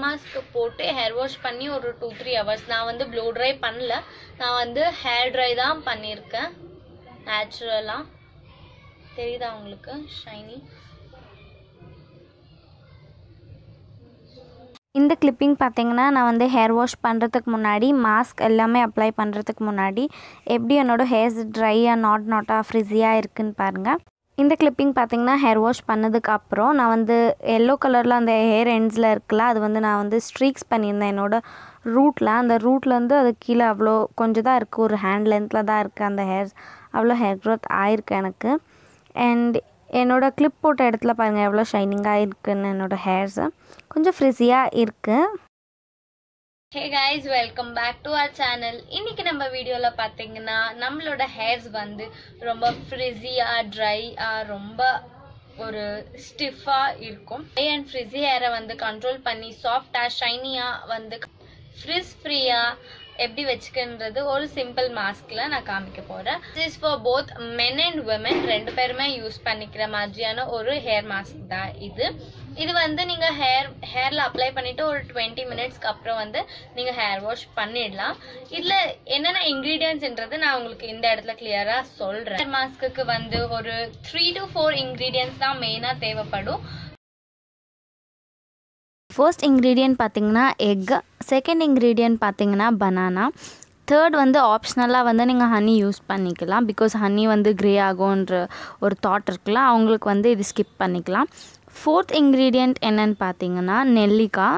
mask போட்டு hair wash பண்ணி ஒரு டூ த்ரீ ஹவர்ஸ் நான் வந்து ப்ளோ ட்ரை பண்ணல நான் வந்து ஹேர் ட்ரை தான் பண்ணியிருக்கேன் நேச்சுரலாக தெரியுதா உங்களுக்கு ஷைனி இந்த கிளிப்பிங் பார்த்தீங்கன்னா நான் வந்து ஹேர் வாஷ் பண்ணுறதுக்கு முன்னாடி மாஸ்க் எல்லாமே அப்ளை பண்ணுறதுக்கு முன்னாடி எப்படி என்னோடய ஹேர்ஸ் ட்ரையாக நாட் நாட்டாக ஃப்ரிஸியாக இருக்குன்னு பாருங்கள் இந்த கிளிப்பிங் பார்த்தீங்கன்னா ஹேர் வாஷ் பண்ணதுக்கு அப்புறம் நான் வந்து எல்லோ கலரில் அந்த ஹேர் எண்ட்ஸில் இருக்குல்ல அது வந்து நான் வந்து ஸ்ட்ரீக்ஸ் பண்ணியிருந்தேன் என்னோட ரூட்டில் அந்த ரூட்லேருந்து அது கீழே அவ்வளோ கொஞ்சம் தான் இருக்குது ஒரு ஹேண்ட் லென்த்தில் தான் இருக்குது அந்த ஹேர்ஸ் அவ்வளோ ஹேர் க்ரோத் ஆயிருக்கு எனக்கு அண்ட் என்னோட கிளிப் போட்ட இடத்துல பாருங்கள் எவ்வளோ ஷைனிங்காக இருக்குன்னு என்னோடய ஹேர்ஸு கொஞ்சம் ஃப்ரிஸியாக இருக்குது hey guys welcome back to our channel இன்னைக்கு நம்ம வீடியோவில் பார்த்தீங்கன்னா நம்மளோட ஹேர்ஸ் வந்து ரொம்ப ஃப்ரிஸியாக ட்ரையாக ரொம்ப ஒரு ஸ்டிஃபாக இருக்கும் ட்ரை அண்ட் ஃப்ரிஸி ஹேரை வந்து கண்ட்ரோல் பண்ணி சாஃப்டாக ஷைனியாக வந்து ஃப்ரிஸ் ஃப்ரீயாக எப்படி வச்சுக்கின்றது ஒரு சிம்பிள் மாஸ்க்ல நான் காமிக்க போறேன் is for both men and women ரெண்டு பேருமே யூஸ் பண்ணிக்கிற மாதிரியான ஒரு ஹேர் மாஸ்க் தான் இது இது வந்து நீங்க ஹேர் ஹேர்ல அப்ளை பண்ணிட்டு ஒரு டுவெண்ட்டி மினிட்ஸ்க்கு அப்புறம் வந்து நீங்க ஹேர் வாஷ் பண்ணிடலாம் இதுல என்னென்ன இன்கிரீடியன்ஸ்ன்றது நான் உங்களுக்கு இந்த இடத்துல கிளியரா சொல்றேன் ஹேர் மாஸ்க்கு வந்து ஒரு த்ரீ டு ஃபோர் இன்கிரீடியன்ஸ் தான் மெயினா தேவைப்படும் ஃபர்ஸ்ட் இன்க்ரீடியன்ட் பார்த்தீங்கன்னா எக் செகண்ட் இன்க்ரீடியன்ட் பார்த்தீங்கன்னா பனானா தேர்ட் வந்து ஆப்ஷனலாக வந்து நீங்கள் ஹனி யூஸ் பண்ணிக்கலாம் பிகாஸ் ஹனி வந்து க்ரே ஆகும்ன்ற ஒரு தாட் இருக்குல்ல அவங்களுக்கு வந்து இது ஸ்கிப் பண்ணிக்கலாம் ஃபோர்த் இன்க்ரீடியண்ட் என்னன்னு பார்த்தீங்கன்னா நெல்லிக்காய்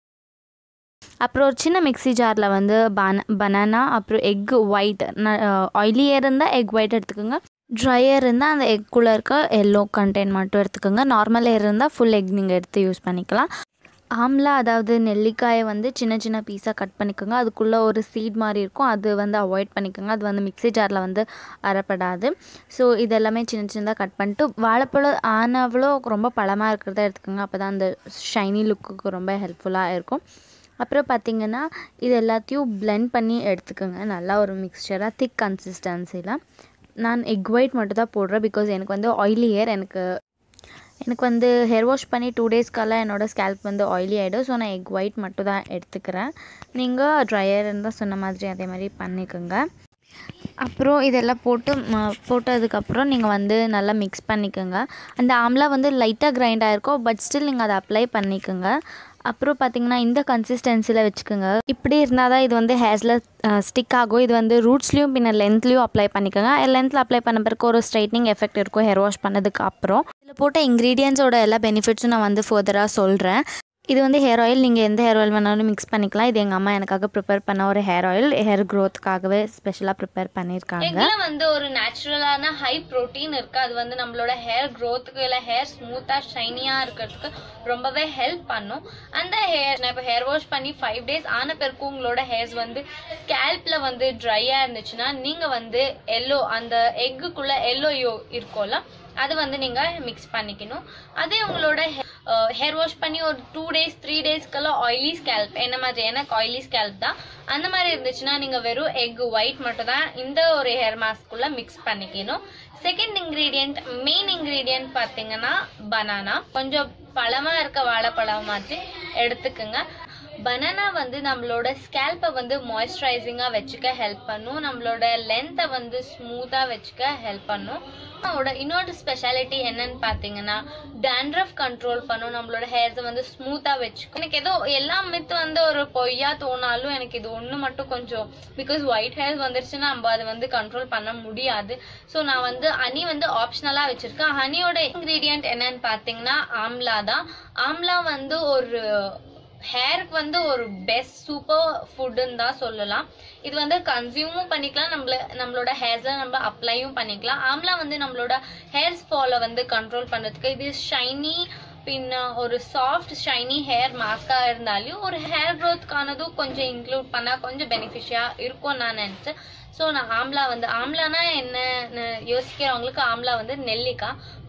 அப்புறம் ஒரு சின்ன மிக்ஸி ஜாரில் வந்து பன பனானா அப்புறம் எக் ஒயிட் ஆயிலியாக இருந்தால் எக் ஒயிட் எடுத்துக்கோங்க ட்ரையர் இருந்தால் அந்த எக்குள்ளே இருக்க எல்லோ கண்டென்ட் மட்டும் எடுத்துக்கோங்க நார்மல் ஏர் இருந்தால் ஃபுல் எக் நீங்கள் எடுத்து யூஸ் பண்ணிக்கலாம் ஆம்லா அதாவது நெல்லிக்காயை வந்து சின்ன சின்ன பீஸாக கட் பண்ணிக்கோங்க அதுக்குள்ளே ஒரு சீட் மாதிரி இருக்கும் அது வந்து அவாய்ட் பண்ணிக்கோங்க அது வந்து மிக்ஸி ஜாரில் வந்து அறப்படாது ஸோ இதெல்லாமே சின்ன சின்னதாக கட் பண்ணிட்டு வாழைப்பழம் ஆனவளோ ரொம்ப பழமாக இருக்கிறத எடுத்துக்கோங்க அப்போ தான் அந்த ஷைனி லுக்குக்கு ரொம்ப ஹெல்ப்ஃபுல்லாக இருக்கும் அப்புறம் பார்த்திங்கன்னா இது எல்லாத்தையும் பிளெண்ட் பண்ணி எடுத்துக்கோங்க நல்லா ஒரு மிக்சராக திக் கன்சிஸ்டன்சியில் நான் எக் ஒயிட் மட்டும் தான் போடுறேன் பிகாஸ் எனக்கு வந்து ஆயிலி ஹேர் எனக்கு எனக்கு வந்து ஹேர் வாஷ் பண்ணி டூ டேஸ்க்கெல்லாம் என்னோடய ஸ்கேல்ப் வந்து ஆயிலி ஆகிடும் ஸோ நான் எக் ஒயிட் மட்டும் தான் எடுத்துக்கிறேன் நீங்கள் ட்ரையர் இருந்தால் சொன்ன மாதிரி அதே மாதிரி பண்ணிக்கோங்க அப்புறம் இதெல்லாம் போட்டு போட்டதுக்கப்புறம் நீங்கள் வந்து நல்லா மிக்ஸ் பண்ணிக்கோங்க அந்த ஆம்லா வந்து லைட்டாக கிரைண்ட் ஆகிருக்கும் பட் ஸ்டில் நீங்கள் அதை அப்ளை பண்ணிக்கோங்க அப்புறம் பார்த்தீங்கன்னா இந்த கன்சிஸ்டன்சியில் வச்சுக்கோங்க இப்படி இருந்தால் தான் இது வந்து ஹேர்ஸில் ஸ்டிக் ஆகும் இது வந்து ரூட்ஸ்லேயும் பின்ன லென்த்லேயும் அப்ளை பண்ணிக்கோங்க லென்த்தில் அப்ளை பண்ண பிறகு ஒரு ஸ்ட்ரைட்னிங் எஃபெக்ட் இருக்கும் ஹேர் வாஷ் பண்ணதுக்கு அப்புறம் இதில் போட்ட இன்க்ரீடியன்ஸோட எல்லா பெனிஃபிட்ஸும் நான் வந்து ஃபர்தராக சொல்கிறேன் இது வந்து ஹேர் ஆயில் நீங்கள் எந்த ஹேர் ஆயில் வேணாலும் மிக்ஸ் பண்ணிக்கலாம் இது எங்கள் அம்மா எனக்காக ப்ரிப்பேர் பண்ண ஒரு ஹேர் ஆயில் ஹேர் க்ரோத்துக்காகவே ஸ்பெஷலாக ப்ரிப்பேர் பண்ணியிருக்காங்க எக்ல வந்து ஒரு நேச்சுரலான ஹை ப்ரோட்டீன் இருக்கு அது வந்து நம்மளோட ஹேர் க்ரோத்துக்கு இல்லை ஹேர் ஸ்மூத்தா ஷைனியா இருக்கிறதுக்கு ரொம்பவே ஹெல்ப் பண்ணும் அந்த ஹேர் நான் இப்போ ஹேர் வாஷ் பண்ணி ஃபைவ் டேஸ் ஆன பிறகு உங்களோட ஹேர்ஸ் வந்து ஸ்கேல்ப்ல வந்து ட்ரையா இருந்துச்சுன்னா நீங்க வந்து எல்லோ அந்த எக்குக்குள்ள எல்லோ யோ இருக்கும்ல அது வந்து நீங்க மிக்ஸ் பண்ணிக்கணும் அதே உங்களோட ஹேர் வாஷ் பண்ணி ஒரு டூ டேஸ் த்ரீ டேஸ்க்கெல்லாம் ஆயிலி ஸ்கேல்ப் என்ன மாதிரி எனக்கு ஆயிலி ஸ்கேல்ப் தான் அந்த மாதிரி இருந்துச்சுன்னா நீங்க வெறும் எக் ஒயிட் மட்டும் தான் இந்த ஒரு ஹேர் மாஸ்க்குள்ள மிக்ஸ் பண்ணிக்கணும் செகண்ட் இன்கிரீடியன்ட் மெயின் இன்கிரீடியன்ட் பார்த்தீங்கன்னா பனானா கொஞ்சம் பழமா இருக்க வாழைப்பழம் மாதிரி எடுத்துக்கோங்க பனானா வந்து நம்மளோட ஸ்கேல்பை வந்து மாய்ஸ்சரைசிங்காக வச்சுக்க ஹெல்ப் பண்ணும் நம்மளோட லென்த்தை வந்து ஸ்மூத்தாக வச்சுக்க ஹெல்ப் பண்ணும் அவனோட இன்னொரு ஸ்பெஷாலிட்டி என்னன்னு பார்த்தீங்கன்னா டேண்ட்ரஃப் கண்ட்ரோல் பண்ணும் நம்மளோட ஹேர்ஸை வந்து ஸ்மூத்தாக வச்சுக்கும் எனக்கு ஏதோ எல்லா மித்து வந்து ஒரு பொய்யா தோணாலும் எனக்கு இது ஒன்று மட்டும் கொஞ்சம் பிகாஸ் ஒயிட் ஹேர்ஸ் வந்துருச்சுன்னா நம்ம அதை வந்து கண்ட்ரோல் பண்ண முடியாது ஸோ நான் வந்து ஹனி வந்து ஆப்ஷனலாக வச்சுருக்கேன் ஹனியோட இன்க்ரீடியன்ட் என்னன்னு பார்த்தீங்கன்னா ஆம்லா தான் ஆம்லா வந்து ஒரு ஹேருக்கு வந்து ஒரு பெஸ்ட் சூப்பர் ஃபுட்டுன்னு தான் சொல்லலாம் இது வந்து கன்சியூமும் பண்ணிக்கலாம் நம்மள நம்மளோட ஹேர்ஸில் நம்ம அப்ளையும் பண்ணிக்கலாம் ஆம்லா வந்து நம்மளோட ஹேர்ஸ் ஃபாலை வந்து கண்ட்ரோல் பண்ணுறதுக்கு இது ஷைனி பின்ன ஒரு சாஃப்ட் ஷைனி ஹேர் மாஸ்காக இருந்தாலும் ஒரு ஹேர் க்ரோத்துக்கானதும் கொஞ்சம் இன்க்ளூட் பண்ணால் கொஞ்சம் பெனிஃபிஷியாக இருக்கும் நான் நினச்சேன் ஸோ நான் ஆம்லா வந்து ஆம்லானா என்னன்னு யோசிக்கிறவங்களுக்கு ஆம்லா வந்து நெல்லிக்காய்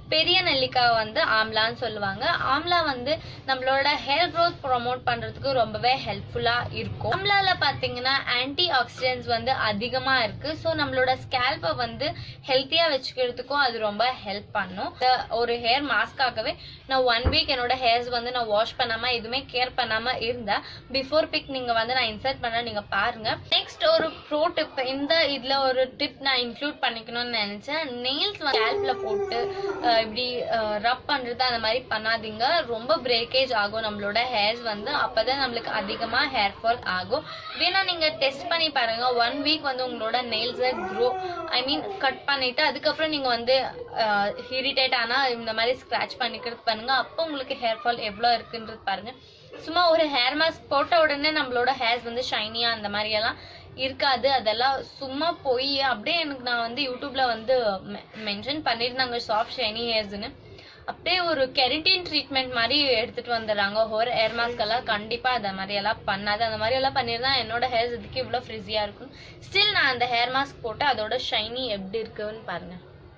பெரிய நெல்லிக்காய் வந்து ஆம்லான்னு சொல்லுவாங்க ஆம்லா வந்து நம்மளோட ஹேர் growth ப்ரொமோட் பண்றதுக்கு ரொம்பவே ஹெல்ப்ஃபுல்லா இருக்கும் ஆம்லால பாத்தீங்கன்னா ஆன்டி ஆக்சிடென்ட்ஸ் வந்து அதிகமா இருக்கு ஸோ நம்மளோட ஸ்கேல்பை வந்து ஹெல்த்தியா வச்சுக்கிறதுக்கும் அது ரொம்ப ஹெல்ப் பண்ணும் இந்த ஒரு ஹேர் மாஸ்க்காகவே நான் ஒன் வீக் என்னோட ஹேர்ஸ் வந்து நான் வாஷ் பண்ணாம எதுவுமே கேர் பண்ணாம இருந்தேன் பிஃபோர் பிக் நீங்க வந்து நான் இன்சர்ட் பண்ண நீங்க பாருங்க நெக்ஸ்ட் ஒரு ப்ரோ டிப் இந்த இதுல ஒரு டிப் நான் இன்க்ளூட் பண்ணிக்கணும்னு நினைச்சேன் நெயில்ஸ் வந்து ஸ்கேல்ப்ல போட்டு அஹ், இப்படி ரப் பண்றது அந்த மாதிரி பண்ணாதீங்க ரொம்ப பிரேக்கேஜ் ஆகும் நம்மளோட ஹேர்ஸ் வந்து அப்பதான் நம்மளுக்கு அதிகமா ஹேர் ஃபால் ஆகும் வேணா நீங்க டெஸ்ட் பண்ணி பாருங்க ஒன் வீக் வந்து உங்களோட நெயில்ஸை க்ரோ ஐ மீன் கட் பண்ணிட்டு அதுக்கப்புறம் நீங்க வந்து இரிட்டேட் ஆனா இந்த மாதிரி ஸ்க்ராட்ச் பண்ணிக்கிறது பண்ணுங்க அப்போ உங்களுக்கு ஹேர் ஃபால் எவ்வளோ இருக்குன்றது பாருங்க சும்மா ஒரு ஹேர் மாஸ்க் போட்ட உடனே நம்மளோட ஹேர்ஸ் வந்து ஷைனியா அந்த மாதிரி எல்லாம் இருக்காது அதெல்லாம் சும்மா போய் அப்படியே எனக்கு நான் வந்து யூடியூப்ல வந்து மென்ஷன் பண்ணியிருந்தாங்க சாஃப்ட் ஷைனி ஹேர்ஸ்னு அப்படியே ஒரு கெரட்டின் ட்ரீட்மெண்ட் மாதிரி எடுத்துட்டு வந்துடுறாங்க ஹோர் ஹேர் மாஸ்க் எல்லாம் கண்டிப்பா அந்த மாதிரி எல்லாம் பண்ணாது அந்த மாதிரி எல்லாம் பண்ணிருந்தா என்னோட ஹேர்ஸ் இதுக்கு இவ்வளோ ஃப்ரிஸியா இருக்கும் ஸ்டில் நான் அந்த ஹேர் மாஸ்க் போட்டு அதோட ஷைனி எப்படி இருக்குன்னு பாருங்க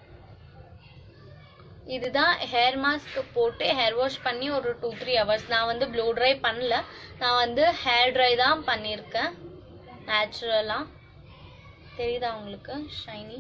இதுதான் ஹேர் மாஸ்க் போட்டு ஹேர் வாஷ் பண்ணி ஒரு டூ த்ரீ ஹவர்ஸ் நான் வந்து ப்ளோ ட்ரை பண்ணல நான் வந்து ஹேர் ட்ரை தான் பண்ணியிருக்கேன் நேச்சுரலாக தெரியுதா உங்களுக்கு ஷைனி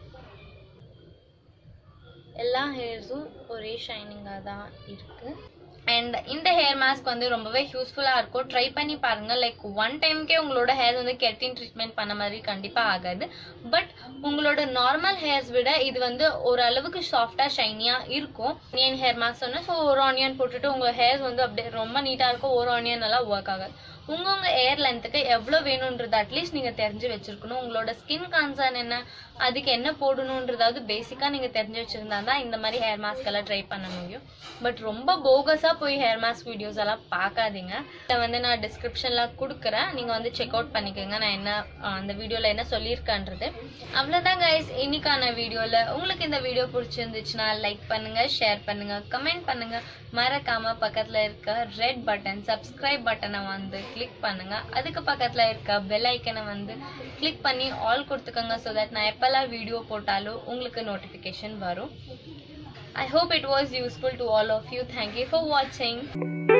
எல்லா ஹேர்ஸும் ஒரே ஷைனிங்காக தான் இருக்கு அண்ட் இந்த ஹேர் மாஸ்க் வந்து ரொம்பவே யூஸ்ஃபுல்லாக இருக்கும் ட்ரை பண்ணி பாருங்க லைக் ஒன் டைம்க்கே உங்களோட ஹேர் வந்து கெட்டின் ட்ரீட்மெண்ட் பண்ண மாதிரி கண்டிப்பாக ஆகாது பட் உங்களோட நார்மல் ஹேர்ஸ் விட இது வந்து ஓரளவுக்கு சாஃப்டாக ஷைனியாக இருக்கும் ஆனியன் ஹேர் மாஸ்க் சொன்னேன் ஸோ ஒரு ஆனியன் போட்டுட்டு உங்கள் ஹேர்ஸ் வந்து அப்படியே ரொம்ப நீட்டாக இருக்கும் ஒரு ஆனியன் எல்லாம் ஒர்க் ஆகாது உங்க உங்க ஏர் லென்த்துக்கு எவ்வளோ வேணுன்றது அட்லீஸ்ட் நீங்க தெரிஞ்சு வச்சிருக்கணும் உங்களோட ஸ்கின் கன்சர்ன் என்ன அதுக்கு என்ன போடணுன்றதாவது பேசிக்கா நீங்க தெரிஞ்சு வச்சிருந்தா தான் இந்த மாதிரி ஹேர் மாஸ்க் எல்லாம் ட்ரை பண்ண முடியும் பட் ரொம்ப போகஸா போய் ஹேர் மாஸ்க் வீடியோஸ் எல்லாம் பார்க்காதீங்க இதை வந்து நான் டிஸ்கிரிப்ஷன்ல கொடுக்குறேன் நீங்க வந்து செக் அவுட் பண்ணிக்கோங்க நான் என்ன அஹ், அந்த வீடியோல என்ன சொல்லியிருக்கேன்றது அவ்வளவுதான் கைஸ் இன்னைக்கான வீடியோல உங்களுக்கு இந்த வீடியோ பிடிச்சிருந்துச்சுன்னா லைக் பண்ணுங்க ஷேர் பண்ணுங்க கமெண்ட் பண்ணுங்க மறக்காம பக்கத்துல இருக்க ரெட் பட்டன் சப்ஸ்கிரைப் பட்டனை வந்து கிளிக் பண்ணுங்க அதுக்கு பக்கத்துல இருக்க பெல் ஐக்கனை வந்து கிளிக் பண்ணி ஆல் கொடுத்துக்கோங்க ஸோ தட் நான் எப்பெல்லாம் வீடியோ போட்டாலும் உங்களுக்கு நோட்டிஃபிகேஷன் வரும் I hope it was useful to all of you thank you for வாட்சிங்